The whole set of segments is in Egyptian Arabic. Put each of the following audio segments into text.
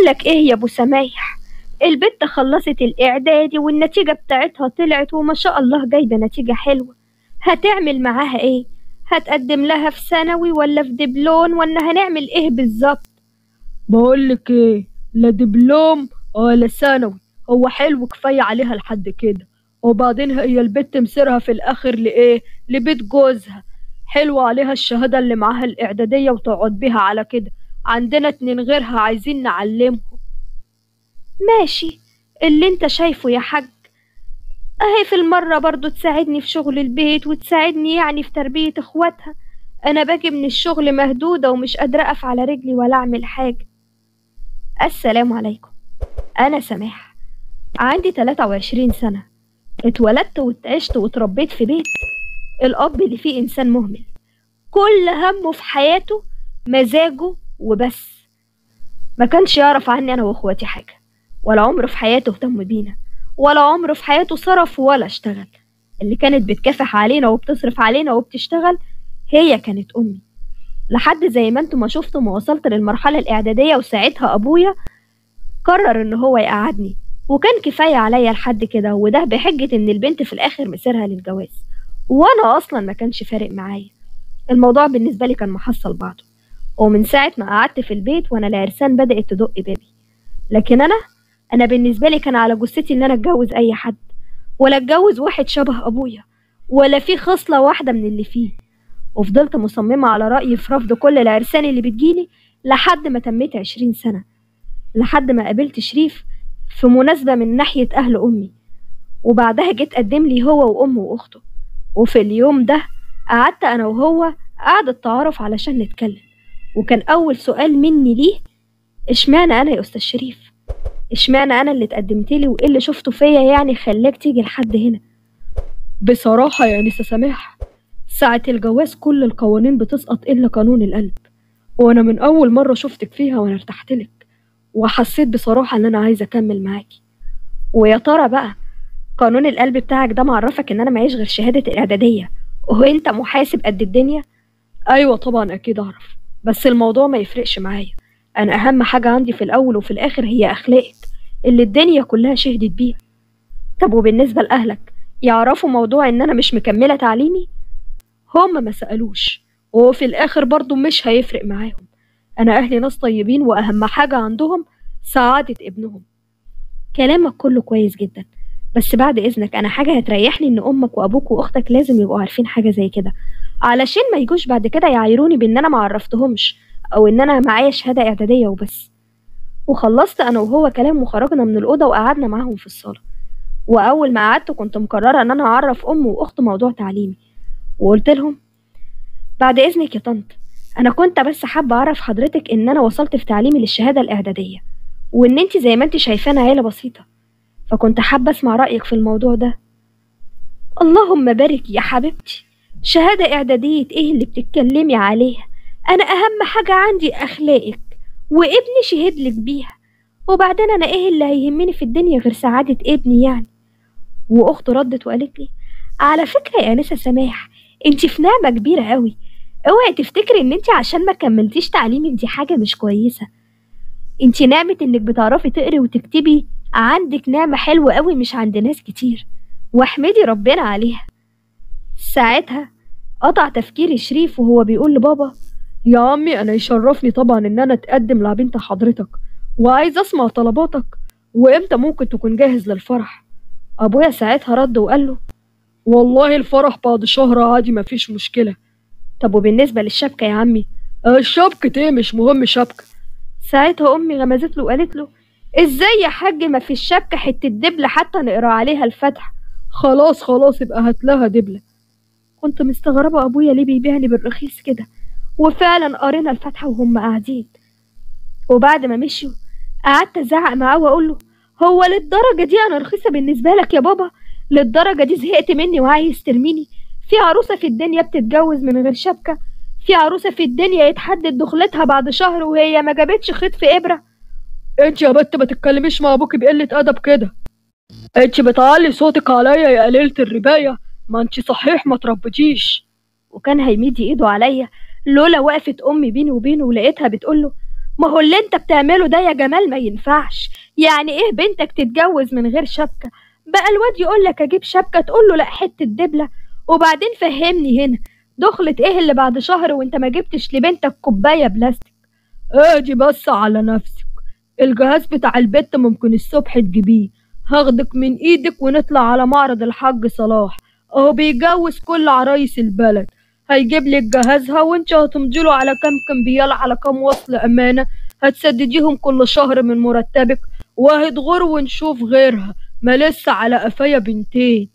لك ايه يا ابو سمايح البت خلصت الاعدادي والنتيجة بتاعتها طلعت وما شاء الله جايبة نتيجة حلوة هتعمل معاها ايه هتقدم لها في ثانوي ولا في دبلون ولا هنعمل ايه بالظبط بقولك ايه لا دبلوم ولا ثانوي هو حلو كفاية عليها لحد كده وبعدين هي البت مسيرها في الآخر لإيه لبيت جوزها حلوة عليها الشهادة اللي معاها الإعدادية وتقعد بيها على كده عندنا اتنين غيرها عايزين نعلمهم ماشي اللي انت شايفه يا حاج اهي في المرة برضو تساعدني في شغل البيت وتساعدني يعني في تربية اخواتها انا باجي من الشغل مهدودة ومش قادرة اقف على رجلي ولا اعمل حاجة السلام عليكم انا سماح عندي 23 سنة اتولدت واتعشت واتربيت في بيت الاب اللي فيه انسان مهمل كل همه في حياته مزاجه وبس ما كانش يعرف عني انا واخواتي حاجة ولا عمره في حياته اهتم بينا ولا عمره في حياته صرف ولا اشتغل اللي كانت بتكافح علينا وبتصرف علينا وبتشتغل هي كانت امي لحد زي ما انتم ما شفتوا ما وصلت للمرحلة الاعدادية وساعتها ابويا قرر ان هو يقعدني وكان كفاية عليا لحد كده وده بحجة ان البنت في الاخر مسيرها للجواز وانا اصلا ما كانش فارق معايا الموضوع بالنسبة لي كان محصل بعضه ومن ساعة ما قعدت في البيت وانا العرسان بدأت تدق بابي لكن انا انا بالنسبة لي كان على جثتي ان انا اتجوز اي حد ولا اتجوز واحد شبه ابويا ولا في خصلة واحدة من اللي فيه وفضلت مصممة على رأيي في رفض كل العرسان اللي بتجيلي لحد ما تميت عشرين سنة لحد ما قابلت شريف في مناسبة من ناحية أهل أمي وبعدها جيت قدم لي هو وأمه وأخته وفي اليوم ده قعدت أنا وهو قعدة تعارف علشان نتكلم وكان أول سؤال مني ليه اشمعنى أنا يا أستاذ شريف اشمعنى أنا اللي اتقدمت لي وإيه اللي شفته فيا يعني خلاك تيجي لحد هنا بصراحة يا أنسة سماح ساعة الجواز كل القوانين بتسقط إلا قانون القلب وأنا من أول مرة شفتك فيها وأنا ارتحتلك وحسيت بصراحة إن أنا عايزة أكمل معاكي ويا ترى بقى قانون القلب بتاعك ده معرفك إن أنا معيش غير شهادة الإعدادية وأنت محاسب قد الدنيا أيوة طبعا أكيد أعرف بس الموضوع ما يفرقش معايا أنا أهم حاجة عندي في الأول وفي الآخر هي أخلاقك اللي الدنيا كلها شهدت بيها طب وبالنسبة لأهلك يعرفوا موضوع إن أنا مش مكملة تعليمي هما ما سألوش وفي الآخر برضو مش هيفرق معاهم أنا أهلي ناس طيبين وأهم حاجة عندهم سعادة ابنهم كلامك كله كويس جدا بس بعد إذنك أنا حاجة هتريحني إن أمك وأبوك وأختك لازم يبقوا عارفين حاجة زي كده علشان ما يجوش بعد كده يعايروني بإن أنا معرفتهمش أو إن أنا معايا شهادة إعدادية وبس وخلصت أنا وهو كلام وخرجنا من الأوضة وقعدنا معاهم في الصالة وأول ما قعدت كنت مقررة إن أنا أعرف أم وأخت موضوع تعليمي وقلت لهم بعد إذنك يا طنط أنا كنت بس حابة أعرف حضرتك إن أنا وصلت في تعليمي للشهادة الإعدادية وإن أنت زي ما أنت شايفانا عيلة بسيطة فكنت حابة أسمع رأيك في الموضوع ده اللهم بارك يا حبيبتي شهادة إعدادية إيه اللي بتتكلمي عليها أنا أهم حاجة عندي أخلاقك وابني شهد لك بيها وبعدين أنا إيه اللي هيهمني في الدنيا غير سعادة ابني يعني وأخته ردت وقالت لي على فكرة يا أنسة سماح انت في نعمة كبيرة قوي اوعي تفتكري ان انت عشان ما كملتيش تعليمك دي حاجة مش كويسة انت نعمة انك بتعرفي تقري وتكتبي عندك نعمة حلوة قوي مش عند ناس كتير واحمدي ربنا عليها ساعتها قطع تفكيري شريف وهو بيقول لبابا يا عمي انا يشرفني طبعا ان انا اتقدم لبنت حضرتك وعايز اسمع طلباتك وامتى ممكن تكون جاهز للفرح ابويا ساعتها رد وقال له والله الفرح بعد شهر عادي مفيش مشكلة طب وبالنسبة للشبكة يا عمي الشبكة ايه مش مهم شبكة ساعتها أمي غمزت له وقالت له ازاي يا حاج ما في الشبكة حتة دبلة حتى نقرا عليها الفتح خلاص خلاص يبقى هات لها دبلة كنت مستغربة أبويا ليه بيبيعني بالرخيص كده وفعلا قرينا الفاتحة وهم قاعدين وبعد ما مشيوا قعدت أزعق معاه وأقول له هو للدرجة دي أنا رخيصة بالنسبة لك يا بابا للدرجة دي زهقت مني وعايز ترميني في عروسة في الدنيا بتتجوز من غير شبكة في عروسة في الدنيا يتحدد دخلتها بعد شهر وهي ما جابتش خيط في إبرة انت يا بت ما تتكلميش مع ابوكي بقلة ادب كده انت بتعلي صوتك عليا يا قليلة الرباية ما انت صحيح ما تربتيش وكان هيمد ايده عليا لولا وقفت امي بيني وبينه ولقيتها بتقول له ما هو اللي انت بتعمله ده يا جمال ما ينفعش يعني ايه بنتك تتجوز من غير شبكة بقى الواد يقول لك اجيب شبكة تقول له لا حتة دبلة وبعدين فهمني هنا دخلت ايه اللي بعد شهر وانت ما جبتش لبنتك كوباية بلاستيك ادي بس على نفسك الجهاز بتاع البت ممكن الصبح تجيبيه هاخدك من ايدك ونطلع على معرض الحاج صلاح اهو بيجوز كل عرايس البلد هيجيب لك جهازها وانت هتمضيله على كام كمبيال على كام وصل امانه هتسدديهم كل شهر من مرتبك وهتغور ونشوف غيرها ما لسه على قفايا بنتين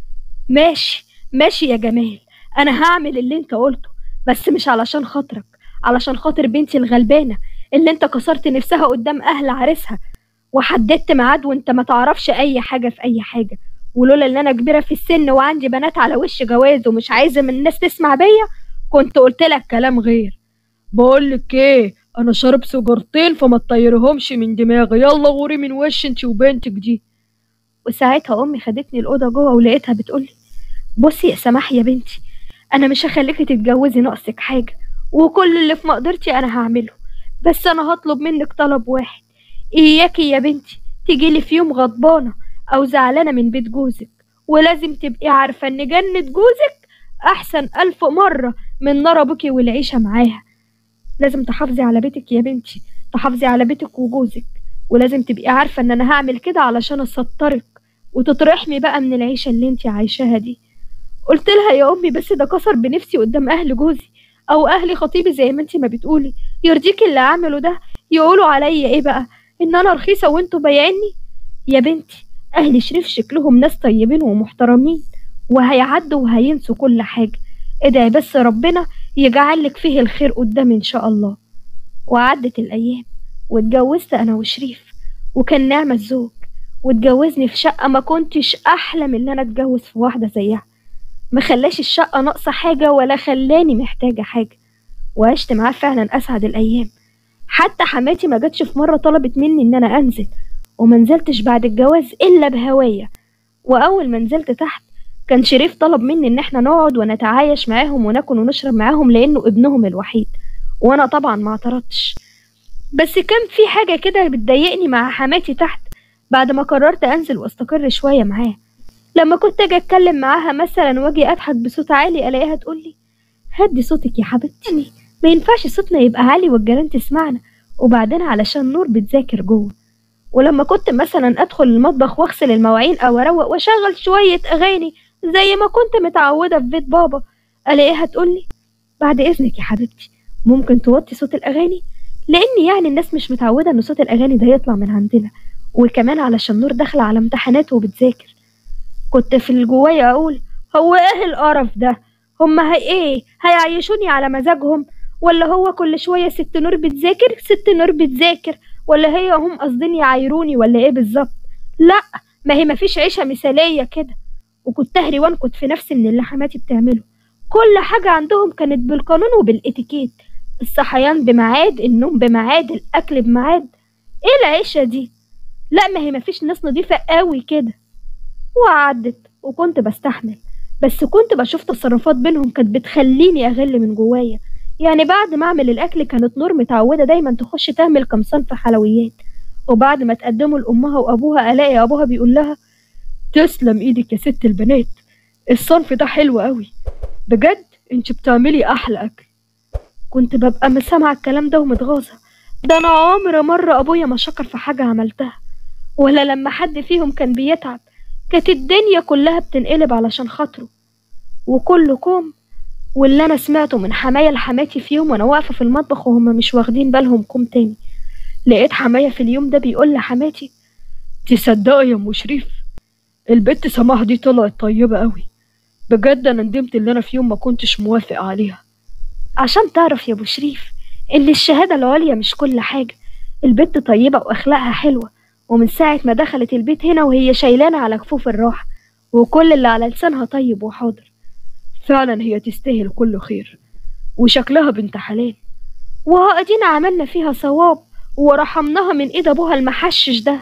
ماشي ماشي يا جمال انا هعمل اللي انت قلته بس مش علشان خاطرك علشان خاطر بنتي الغلبانة اللي انت كسرت نفسها قدام اهل عريسها وحددت ميعاد وانت ما تعرفش اي حاجة في اي حاجة ولولا ان انا كبيرة في السن وعندي بنات على وش جواز ومش عايزة من الناس تسمع بيا كنت قلت لك كلام غير بقولك ايه انا شارب سيجارتين فما تطيرهمش من دماغي يلا غوري من وش انت وبنتك دي وساعتها امي خدتني الاوضه جوه ولقيتها بتقولي بصي يا سماح يا بنتي انا مش هخليكي تتجوزي ناقصك حاجه وكل اللي في مقدرتي انا هعمله بس انا هطلب منك طلب واحد اياكي يا بنتي تجيلي في يوم غضبانه او زعلانه من بيت جوزك ولازم تبقي عارفه ان جنه جوزك احسن الف مره من نار ابوكي والعيشه معاها لازم تحافظي على بيتك يا بنتي تحافظي على بيتك وجوزك ولازم تبقي عارفة ان انا هعمل كده علشان اسطرك وتترحمي بقى من العيشة اللي انتي عايشاها دي قلت لها يا امي بس ده كسر بنفسي قدام اهل جوزي او اهل خطيبي زي ما انتي ما بتقولي يرضيكي اللي اعمله ده يقولوا عليا ايه بقى ان انا رخيصة وانتوا بايعيني يا بنتي اهل شريف شكلهم ناس طيبين ومحترمين وهيعدوا وهينسوا كل حاجة ادعي بس ربنا يجعلك فيه الخير قدام ان شاء الله وعدت الايام واتجوزت انا وشريف وكان نعمة الزوج واتجوزني في شقة ما كنتش احلم ان انا اتجوز في واحدة زيها ما خلاش الشقة ناقصة حاجة ولا خلاني محتاجة حاجة وعشت معاه فعلا اسعد الايام حتى حماتي ما جاتش في مرة طلبت مني ان انا انزل وما نزلتش بعد الجواز الا بهوايا واول ما نزلت تحت كان شريف طلب مني ان احنا نقعد ونتعايش معاهم وناكل ونشرب معاهم لانه ابنهم الوحيد وانا طبعا ما اعترضتش بس كان في حاجة كده بتضايقني مع حماتي تحت بعد ما قررت انزل واستقر شوية معاه لما كنت اجي اتكلم معاها مثلا واجي اضحك بصوت عالي الاقيها تقولي هدي صوتك يا حبيبتي ما ينفعش صوتنا يبقى عالي والجيران تسمعنا وبعدين علشان نور بتذاكر جوه ولما كنت مثلا ادخل المطبخ واغسل المواعين او اروق واشغل شوية اغاني زي ما كنت متعودة في بيت بابا الاقيها تقولي بعد اذنك يا حبيبتي ممكن توطي صوت الاغاني لان يعني الناس مش متعودة ان صوت الاغاني ده يطلع من عندنا وكمان علشان نور داخلة على امتحانات وبتذاكر كنت في الجوايا اقول هو ايه القرف ده هما هي ايه هيعيشوني على مزاجهم ولا هو كل شوية ست نور بتذاكر ست نور بتذاكر ولا هي هم قاصدين يعايروني ولا ايه بالظبط لا ما هي مفيش عيشة مثالية كده وكنت اهري وانكت في نفسي من اللي حماتي بتعمله كل حاجة عندهم كانت بالقانون وبالاتيكيت الصحيان بميعاد النوم بميعاد الاكل بميعاد ايه العيشة دي لا ما هي مفيش ناس نظيفة قوي كده وعدت وكنت بستحمل بس كنت بشوف تصرفات بينهم كانت بتخليني اغل من جوايا يعني بعد ما اعمل الاكل كانت نور متعوده دايما تخش تعمل كام صنف حلويات وبعد ما تقدمه لامها وابوها الاقي ابوها بيقول لها تسلم ايدك يا ست البنات الصنف ده حلو قوي بجد انت بتعملي احلى اكل كنت ببقى مسامعه الكلام ده ومتغاظه ده انا عمر مره ابويا ما شكر في حاجه عملتها ولا لما حد فيهم كان بيتعب كانت الدنيا كلها بتنقلب علشان خاطره وكله كوم واللي انا سمعته من حماية لحماتي في يوم وانا واقفه في المطبخ وهم مش واخدين بالهم كوم تاني لقيت حماية في اليوم ده بيقول لحماتي تصدقي يا ام شريف البت سماح دي طلعت طيبه قوي بجد انا ندمت اللي انا في يوم ما كنتش موافق عليها عشان تعرف يا ابو شريف ان الشهاده العليا مش كل حاجه البت طيبه واخلاقها حلوه ومن ساعه ما دخلت البيت هنا وهي شايلانه على كفوف الراحه وكل اللي على لسانها طيب وحاضر فعلا هي تستاهل كل خير وشكلها بنت حلال وادينا عملنا فيها صواب ورحمناها من ايد ابوها المحشش ده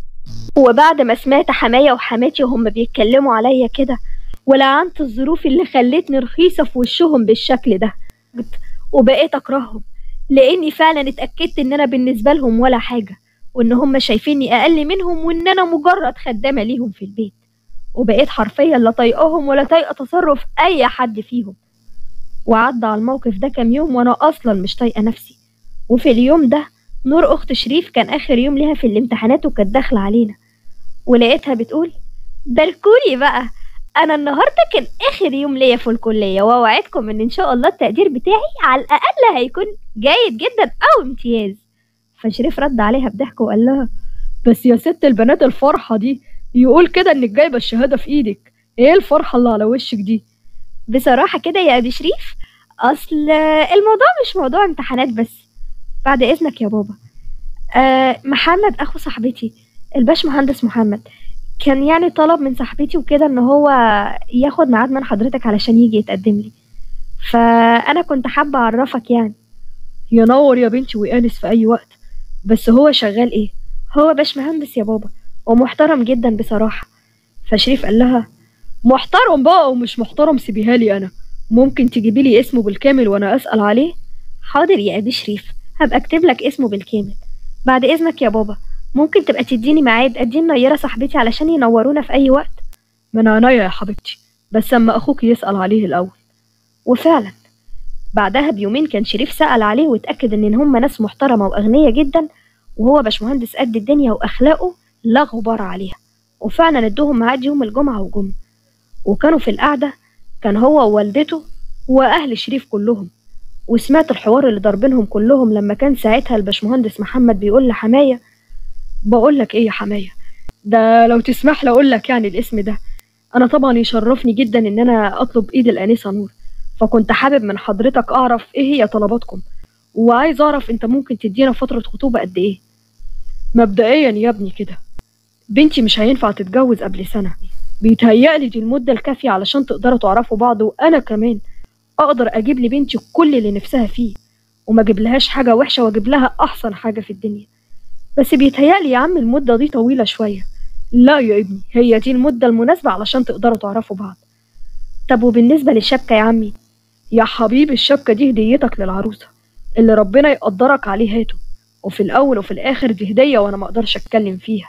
وبعد ما سمعت حماية وحماتي وهم بيتكلموا عليا كده ولعنت الظروف اللي خلتني رخيصة في وشهم بالشكل ده وبقيت أكرههم لاني فعلا اتاكدت ان انا بالنسبه لهم ولا حاجه وان هم شايفيني اقل منهم وان انا مجرد خدامه ليهم في البيت وبقيت حرفيا لا طايقاهم ولا طايقه تصرف اي حد فيهم وعدى على الموقف ده كام يوم وانا اصلا مش طايقه نفسي وفي اليوم ده نور اخت شريف كان اخر يوم ليها في الامتحانات وكانت داخله علينا ولقيتها بتقول باركولي بقى انا النهارده كان اخر يوم ليا في الكليه واوعدكم ان ان شاء الله التقدير بتاعي على الاقل هيكون جيد جدا او امتياز فشريف رد عليها بضحك وقال لها بس يا ست البنات الفرحة دي يقول كده انك جايبة الشهادة في ايدك ايه الفرحة اللي على وشك دي بصراحه كده يا ابي شريف اصل الموضوع مش موضوع امتحانات بس بعد اذنك يا بابا آه محمد اخو صاحبتي الباش مهندس محمد كان يعني طلب من صاحبتي وكده ان هو ياخد ميعاد من حضرتك علشان يجي يتقدم لي فانا كنت حابه اعرفك يعني ينور يا بنتي ويانس في اي وقت بس هو شغال ايه هو باش مهندس يا بابا ومحترم جدا بصراحه فشريف قال لها محترم بقى ومش محترم سيبيها لي انا ممكن تجيبي لي اسمه بالكامل وانا اسال عليه حاضر يا ابي شريف هبقى اكتب لك اسمه بالكامل بعد اذنك يا بابا ممكن تبقى تديني ميعاد ادي نيره صاحبتي علشان ينورونا في اي وقت من عينيا يا حبيبتي بس اما اخوك يسال عليه الاول وفعلا بعدها بيومين كان شريف سأل عليه واتأكد إن هم ناس محترمة وأغنية جدا وهو باشمهندس قد الدنيا وأخلاقه لا غبار عليها وفعلا ادوهم ميعاد يوم الجمعة وجم وكانوا في القعدة كان هو ووالدته وأهل شريف كلهم وسمعت الحوار اللي ضاربينهم كلهم لما كان ساعتها الباشمهندس محمد بيقول لحماية بقول لك ايه يا حماية ده لو تسمح لي اقول لك يعني الاسم ده انا طبعا يشرفني جدا ان انا اطلب ايد الانسه نور فكنت حابب من حضرتك اعرف ايه هي طلباتكم وعايز اعرف انت ممكن تدينا فتره خطوبه قد ايه مبدئيا يا ابني كده بنتي مش هينفع تتجوز قبل سنه بيتهيألي دي المده الكافيه علشان تقدروا تعرفوا بعض وانا كمان اقدر اجيب لبنتي كل اللي نفسها فيه وما اجيب لهاش حاجه وحشه واجيب لها احسن حاجه في الدنيا بس بيتهيألي يا عم المده دي طويله شويه لا يا ابني هي دي المده المناسبه علشان تقدروا تعرفوا بعض طب وبالنسبة للشبكة يا عمي يا حبيبي الشبكة دي هديتك للعروسة اللي ربنا يقدرك عليه هاته وفي الأول وفي الآخر دي هدية وأنا مقدرش أتكلم فيها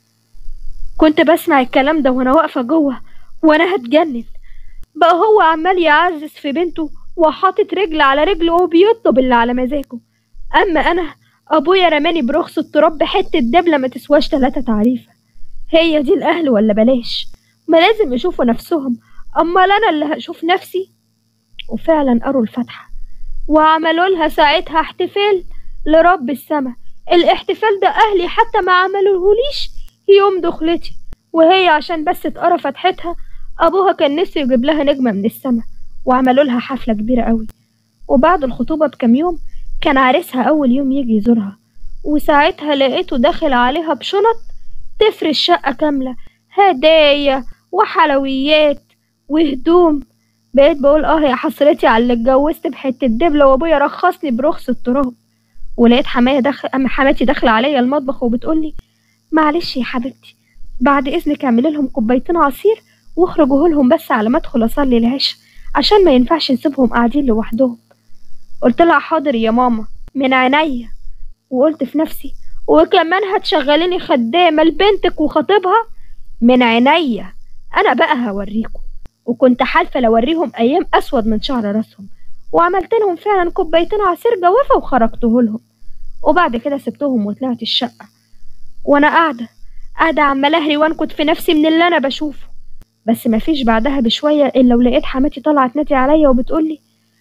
كنت بسمع الكلام ده وأنا واقفة جوه وأنا هتجنن بقى هو عمال يعزز في بنته وحاطط رجل على رجل وبيطلب اللي على مزاجه أما أنا أبويا رماني برخص التراب بحتة دبلة ما تسواش تلاتة تعريفة هي دي الأهل ولا بلاش ما لازم يشوفوا نفسهم أمال أنا اللي هشوف نفسي وفعلا قروا الفاتحة وعملوا لها ساعتها احتفال لرب السما الاحتفال ده أهلي حتى ما عملوهوليش يوم دخلتي وهي عشان بس تقرا فتحتها أبوها كان نفسه يجيب لها نجمة من السما وعملوا لها حفلة كبيرة قوي وبعد الخطوبة بكام يوم كان عريسها أول يوم يجي يزورها وساعتها لقيته داخل عليها بشنط تفرش شقة كاملة هدايا وحلويات وهدوم بقيت بقول اه يا حسرتي على اللي اتجوزت بحتة دبلة وابويا رخصني برخص التراب ولقيت حماية دخل أما حماتي داخلة عليا المطبخ وبتقولي معلش يا حبيبتي بعد إذنك اعملي لهم كوبايتين عصير واخرجوه لهم بس على ما ادخل اصلي العشاء عشان ما ينفعش نسيبهم قاعدين لوحدهم قلت لها حاضر يا ماما من عينيا وقلت في نفسي وكمان هتشغليني خدامة لبنتك وخطيبها من عينيا انا بقى هوريكم وكنت حالفة لوريهم ايام اسود من شعر راسهم وعملت لهم فعلا كوبايتين عصير جوافة وخرجته لهم وبعد كده سبتهم وطلعت الشقة وانا قاعدة قاعدة عمالة اهري وانكت في نفسي من اللي انا بشوفه بس مفيش بعدها بشوية الا ولقيت حماتي طالعة تنادي عليا وبتقولي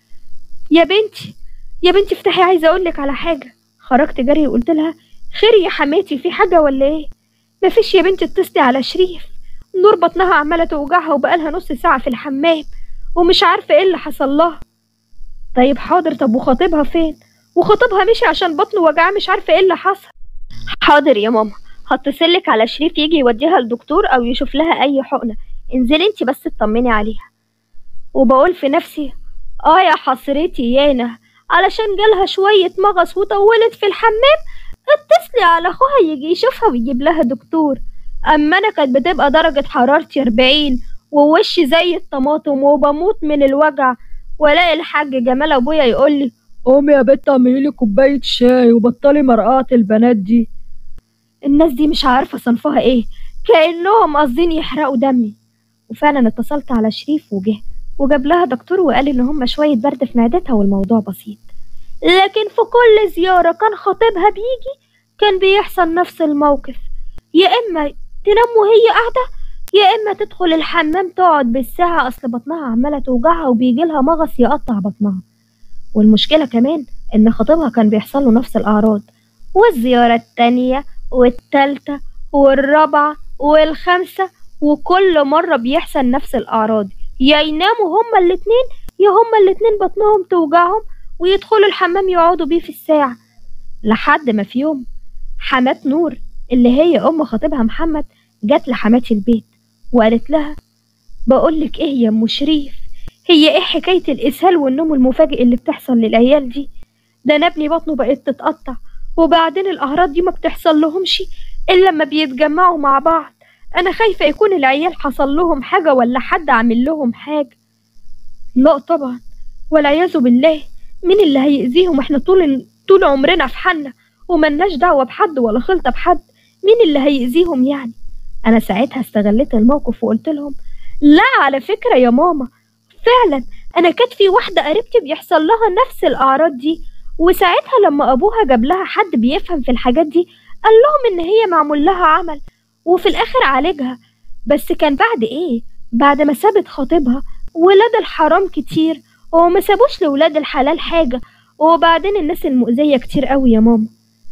يا بنتي يا بنتي افتحي عايزة اقولك على حاجة خرجت جري وقلت لها خير يا حماتي في حاجة ولا ايه مفيش يا بنتي اتصلي على شريف نور بطنها عمالة توجعها وبقالها نص ساعة في الحمام ومش عارفة ايه اللي حصل لها طيب حاضر طب وخطيبها فين وخطيبها مشي عشان بطنه وجعاه مش عارفة ايه اللي حصل حاضر يا ماما هتصلك على شريف يجي يوديها لدكتور او يشوف لها اي حقنة انزلي انتي بس اطمني عليها وبقول في نفسي اه يا حسرتي يانا علشان جالها شوية مغص وطولت في الحمام اتصلي على اخوها يجي يشوفها ويجيب لها دكتور اما انا كانت بتبقى درجة حرارتي اربعين ووشي زي الطماطم وبموت من الوجع والاقي الحاج جمال ابويا يقولي قومي يا بت اعملي لي كوبايه شاي وبطلي مرقعه البنات دي الناس دي مش عارفة صنفها ايه كأنهم قاصدين يحرقوا دمي وفعلا اتصلت على شريف وجه وجاب لها دكتور وقال ان هم شوية برد في معدتها والموضوع بسيط لكن في كل زيارة كان خطيبها بيجي كان بيحصل نفس الموقف يا اما تنام وهي قاعدة يا اما تدخل الحمام تقعد بالساعة اصل بطنها عمالة توجعها وبيجيلها مغص يقطع بطنها والمشكلة كمان ان خطيبها كان بيحصل له نفس الاعراض والزيارة التانية والتالتة والرابعة والخامسة وكل مرة بيحصل نفس الأعراض يا يناموا هما الاتنين يا هما الاتنين بطنهم توجعهم ويدخلوا الحمام يقعدوا بيه في الساعة لحد ما في يوم حمات نور اللي هي أم خطيبها محمد جت لحماتي البيت وقالت لها بقولك ايه يا ام شريف هي ايه حكاية الإسهال والنوم المفاجئ اللي بتحصل للعيال دي ده انا ابني بطنه بقت تتقطع وبعدين الأعراض دي ما بتحصل لهمش إلا لما بيتجمعوا مع بعض أنا خايفة يكون العيال حصل لهم حاجة ولا حد عامل لهم حاجة لا طبعا والعياذ بالله مين اللي هيأذيهم احنا طول طول عمرنا في حالنا وملناش دعوة بحد ولا خلطة بحد مين اللي هيأذيهم يعني أنا ساعتها استغليت الموقف وقلت لهم لا على فكرة يا ماما فعلا أنا كانت في واحدة قريبتي بيحصل لها نفس الأعراض دي وساعتها لما أبوها جاب لها حد بيفهم في الحاجات دي قال لهم إن هي معمول لها عمل وفي الآخر عالجها بس كان بعد إيه؟ بعد ما سابت خطيبها ولاد الحرام كتير وما سابوش لولاد الحلال حاجة وبعدين الناس المؤذية كتير قوي يا ماما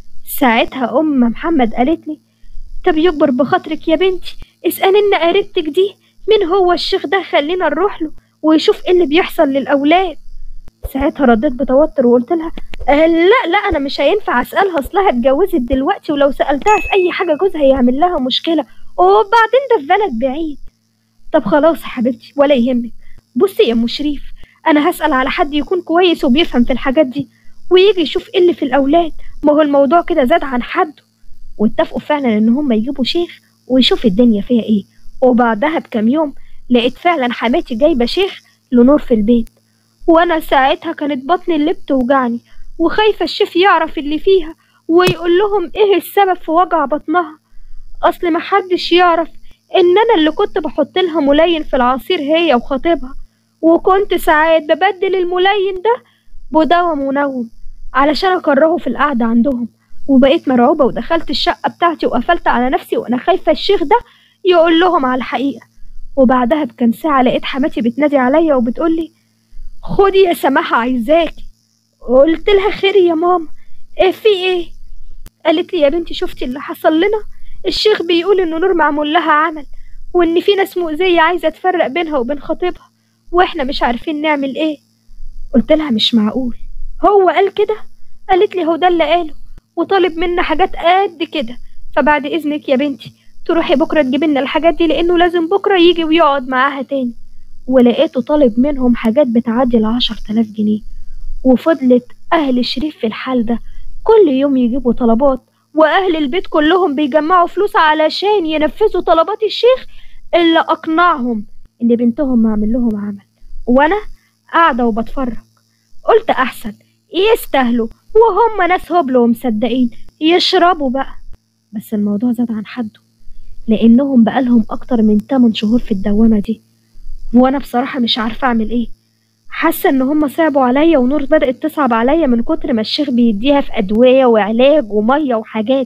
ساعتها أم محمد قالت لي طب يكبر بخاطرك يا بنتي اسألي لنا قريبتك دي مين هو الشيخ ده خلينا نروح له ويشوف ايه اللي بيحصل للأولاد ساعتها رديت بتوتر وقلت لها آه لا لا انا مش هينفع اسالها اصلها اتجوزت دلوقتي ولو سالتها في اي حاجه جوزها هيعمل لها مشكله وبعدين ده في بلد بعيد طب خلاص يا حبيبتي ولا يهمك بصي يا ام شريف انا هسال على حد يكون كويس وبيفهم في الحاجات دي ويجي يشوف ايه اللي في الاولاد ما هو الموضوع كده زاد عن حده واتفقوا فعلا ان هم يجيبوا شيخ ويشوف الدنيا فيها ايه وبعدها بكام يوم لقيت فعلا حماتي جايبه شيخ لنور في البيت وانا ساعتها كانت بطني اللي بتوجعني وخايفة الشيف يعرف اللي فيها ويقول لهم ايه السبب في وجع بطنها اصل محدش يعرف ان انا اللي كنت بحط لها ملين في العصير هي وخطيبها وكنت ساعات ببدل الملين ده بدواء منوم علشان اكرهه في القعدة عندهم وبقيت مرعوبة ودخلت الشقة بتاعتي وقفلت على نفسي وانا خايفة الشيخ ده يقول لهم على الحقيقة وبعدها بكام ساعة لقيت حماتي بتنادي عليا وبتقولي خدي يا سماحة عايزاكي قلت لها خير يا ماما ايه في ايه قالت لي يا بنتي شفتي اللي حصل لنا الشيخ بيقول ان نور معمول لها عمل وان في ناس مؤذية عايزة تفرق بينها وبين خطيبها واحنا مش عارفين نعمل ايه قلت لها مش معقول هو قال كده قالت لي هو ده اللي قاله وطالب منا حاجات قد كده فبعد اذنك يا بنتي تروحي بكرة تجيب لنا الحاجات دي لانه لازم بكرة يجي ويقعد معاها تاني ولقيته طالب منهم حاجات بتعدي العشر تلاف جنيه وفضلت أهل شريف في الحال ده كل يوم يجيبوا طلبات وأهل البيت كلهم بيجمعوا فلوس علشان ينفذوا طلبات الشيخ اللي أقنعهم إن بنتهم معمل لهم عمل وأنا قاعدة وبتفرج قلت أحسن يستاهلوا وهم ناس هبل ومصدقين يشربوا بقى بس الموضوع زاد عن حده لأنهم بقالهم أكتر من 8 شهور في الدوامة دي وأنا بصراحة مش عارفة أعمل إيه حاسة إن هما صعبوا عليا ونور بدأت تصعب عليا من كتر ما الشيخ بيديها في أدوية وعلاج ومية وحاجات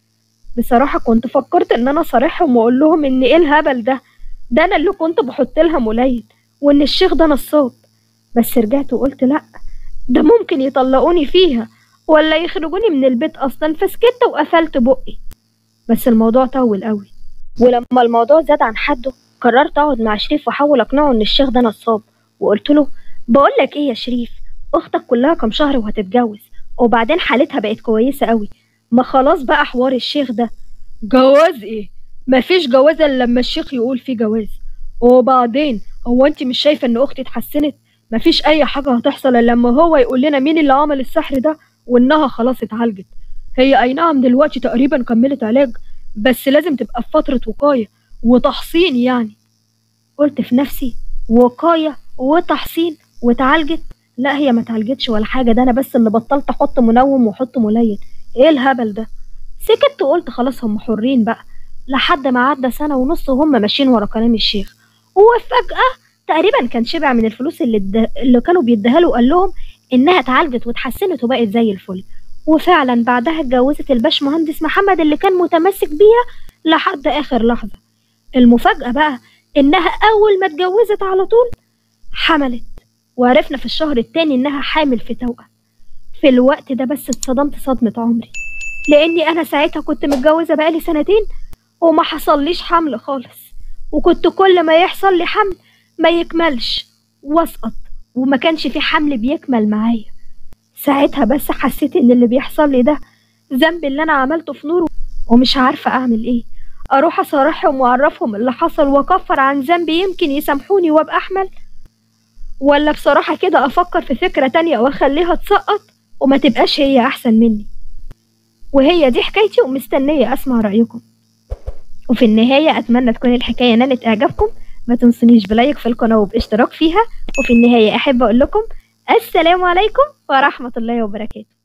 بصراحة كنت فكرت إن أنا صارحهم وأقول لهم إن إيه الهبل ده ده أنا اللي كنت بحط لها ملين وإن الشيخ ده نصاب بس رجعت وقلت لأ ده ممكن يطلقوني فيها ولا يخرجوني من البيت أصلا فسكت وقفلت بقي بس الموضوع طول قوي ولما الموضوع زاد عن حده قررت أقعد مع شريف وأحاول أقنعه إن الشيخ ده نصاب وقلت له بقول لك ايه يا شريف اختك كلها كام شهر وهتتجوز وبعدين حالتها بقت كويسه قوي ما خلاص بقى حوار الشيخ ده جواز ايه مفيش جواز الا لما الشيخ يقول فيه جواز وبعدين هو انت مش شايفه ان اختي اتحسنت مفيش اي حاجه هتحصل الا لما هو يقول لنا مين اللي عمل السحر ده وانها خلاص اتعالجت هي اي نعم دلوقتي تقريبا كملت علاج بس لازم تبقى في فتره وقايه وتحصين يعني قلت في نفسي وقايه وتحصين واتعالجت لا هي ما اتعالجتش ولا حاجة ده أنا بس اللي بطلت أحط منوم وأحط ملين إيه الهبل ده سكت وقلت خلاص هم حرين بقى لحد ما عدى سنة ونص وهم ماشيين ورا كلام الشيخ وفجأة تقريبا كان شبع من الفلوس اللي, الد... اللي كانوا بيديها له وقال لهم إنها اتعالجت واتحسنت وبقت زي الفل وفعلا بعدها اتجوزت الباشمهندس محمد اللي كان متمسك بيها لحد آخر لحظة المفاجأة بقى إنها أول ما اتجوزت على طول حملت وعرفنا في الشهر التاني إنها حامل في توأم في الوقت ده بس اتصدمت صدمة عمري لأني أنا ساعتها كنت متجوزة بقالي سنتين وما حصليش حمل خالص وكنت كل ما يحصل لي حمل ما يكملش واسقط وما كانش في حمل بيكمل معايا ساعتها بس حسيت ان اللي بيحصل لي ده ذنب اللي انا عملته في نور ومش عارفة اعمل ايه اروح اصارحهم واعرفهم اللي حصل واكفر عن ذنبي يمكن يسامحوني وابقى احمل ولا بصراحة كده افكر في فكرة تانية واخليها تسقط وما تبقاش هي احسن مني وهي دي حكايتي ومستنية اسمع رأيكم وفي النهاية أتمنى تكون الحكاية نالت إعجابكم ما تنسونيش بلايك في القناة وباشتراك فيها وفي النهاية أحب أقول لكم السلام عليكم ورحمة الله وبركاته